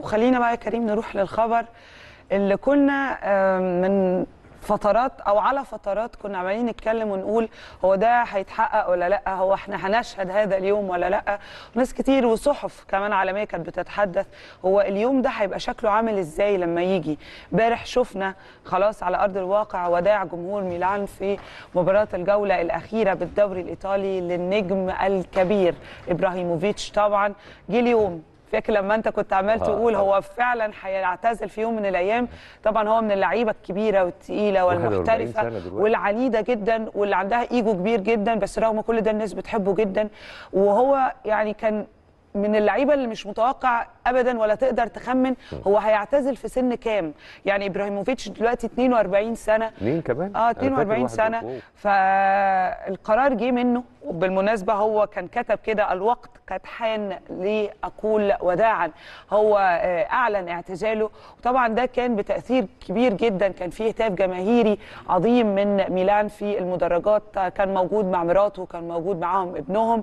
وخلينا بقى يا كريم نروح للخبر اللي كنا آم، من فترات او على فترات كنا عمالين نتكلم ونقول هو ده هيتحقق ولا لا هو احنا هنشهد هذا اليوم ولا لا ناس كتير وصحف كمان عالميه كانت بتتحدث هو اليوم ده هيبقى شكله عامل ازاي لما يجي امبارح شفنا خلاص على ارض الواقع وداع جمهور ميلان في مباراه الجوله الاخيره بالدوري الايطالي للنجم الكبير ابراهيموفيتش طبعا جه اليوم فاكر لما انت كنت عمال آه، تقول آه. هو فعلا هيعتزل في يوم من الايام طبعا هو من اللعيبه الكبيره والتقيله 41 والمحترفه سنة دلوقتي. والعنيده جدا واللي عندها ايجو كبير جدا بس رغم كل ده الناس بتحبه جدا وهو يعني كان من اللعيبه اللي مش متوقع ابدا ولا تقدر تخمن هو هيعتزل في سن كام يعني ابراهيموفيتش دلوقتي 42 سنه مين كمان؟ اه أنا فاكر 42 واحد سنه فوق. فالقرار جه منه وبالمناسبه هو كان كتب كده الوقت قد حان لاقول وداعا هو آه، اعلن اعتزاله وطبعا ده كان بتاثير كبير جدا كان فيه هتاف جماهيري عظيم من ميلان في المدرجات آه، كان موجود مع مراته كان موجود معاهم ابنهم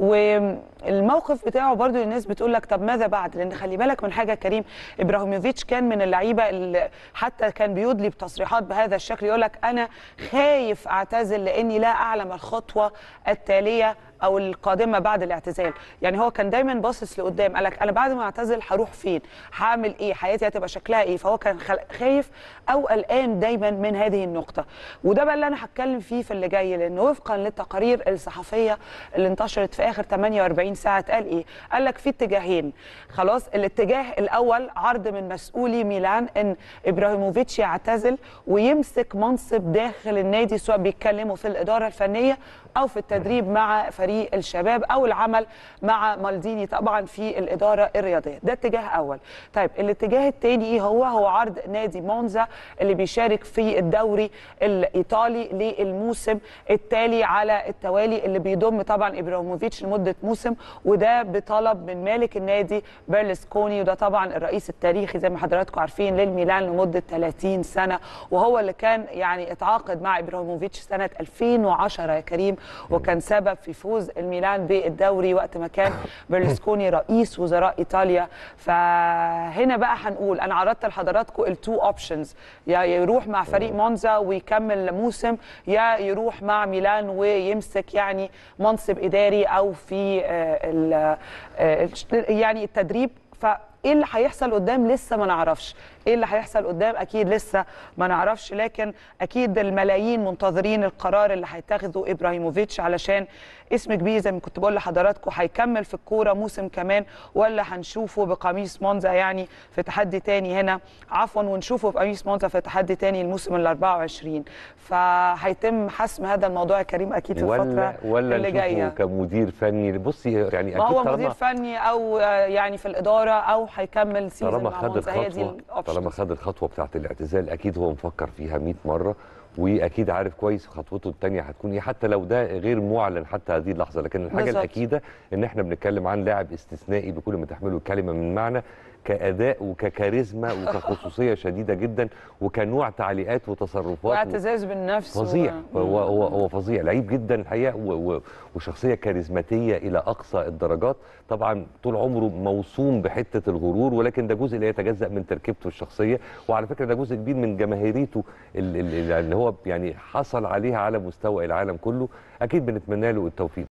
والموقف بتاعه برضو الناس بتقول لك طب ماذا بعد لان خلي بالك من حاجه كريم ابراهيموفيتش كان من اللعيبه اللي حتى كان بيدلي بتصريحات بهذا الشكل يقول لك انا خايف اعتزل لاني لا اعلم الخطوه التاليه او القادمه بعد الاعتزال يعني هو كان دايما باصص لقدام قال لك انا بعد ما اعتزل هروح فين هعمل ايه حياتي هتبقى شكلها ايه فهو كان خل- خايف او قلقان دايما من هذه النقطه وده بقى اللي انا هتكلم فيه في اللي جاي لان وفقا للتقارير الصحفيه اللي انتشرت في اخر 48 ساعه قال ايه قال لك في اتجاهين خلاص الاتجاه الاول عرض من مسؤولي ميلان ان ابراهيموفيتش يعتزل ويمسك منصب داخل النادي سواء بيتكلموا في الاداره الفنيه او في التدريب مع فريق الشباب او العمل مع مالديني طبعا في الاداره الرياضيه ده اتجاه اول طيب الاتجاه الثاني ايه هو هو عرض نادي مونزا اللي بيشارك في الدوري الايطالي للموسم التالي على التوالي اللي بيضم طبعا ابراهيموفيتش لمده موسم وده بطلب من مالك النادي بيرلسكوني وده طبعا الرئيس التاريخي زي ما حضراتكم عارفين للميلان لمده 30 سنه وهو اللي كان يعني اتعاقد مع ابراهيموفيتش سنه 2010 يا كريم وكان سبب في فوز الميلان بالدوري وقت ما كان بيرلسكوني رئيس وزراء ايطاليا فهنا بقى هنقول انا عرضت لحضراتكم التو اوبشنز يا يروح مع فريق مونزا ويكمل موسم يا يروح مع ميلان ويمسك يعني منصب اداري او في آه، ال- آه، الش- يعني التدريب فايه اللي هيحصل قدام لسه ما نعرفش ايه اللي هيحصل قدام اكيد لسه ما نعرفش لكن اكيد الملايين منتظرين القرار اللي هيتخذه ابراهيموفيتش علشان اسم كبير زي ما كنت بقول لحضراتكم هيكمل في الكوره موسم كمان ولا هنشوفه بقميص مونزا يعني في تحدي تاني هنا عفوا ونشوفه بقميص مونزا في تحدي تاني الموسم ال 24 فهيتم حسم هذا الموضوع يا كريم اكيد في ولا الفتره ولا اللي نشوفه جايه كمدير فني بصي يعني ما اكيد هو مدير طالما فني او آه، يعني في الاداره او هيكمل سيزون طالما مع خد مونزا هي دي الخطوه الاوبشن طالما خد الخطوه بتاعت الاعتزال اكيد هو مفكر فيها 100 مره واكيد عارف كويس خطوته الثانيه هتكون ايه حتى لو ده غير معلن حتى هذه اللحظه لكن الحاجه بالظبط. الاكيده ان احنا بنتكلم عن لاعب استثنائي بكل ما تحمله الكلمه من معنى كاداء وككاريزما وكخصوصيه شديده جدا وكنوع تعليقات وتصرفات و... واعتزاز بالنفس فظيع و... هو هو هو فظيع لعيب جدا الحقيقه و- و- وشخصيه كاريزماتيه الى اقصى الدرجات طبعا طول عمره موسوم بحته الغرور ولكن ده جزء لا يتجزا من تركيبته الشخصيه وعلى فكره ده جزء كبير من جماهيريته ال- ال- اللي هو يعني حصل عليها على مستوى العالم كله اكيد بنتمنى له التوفيق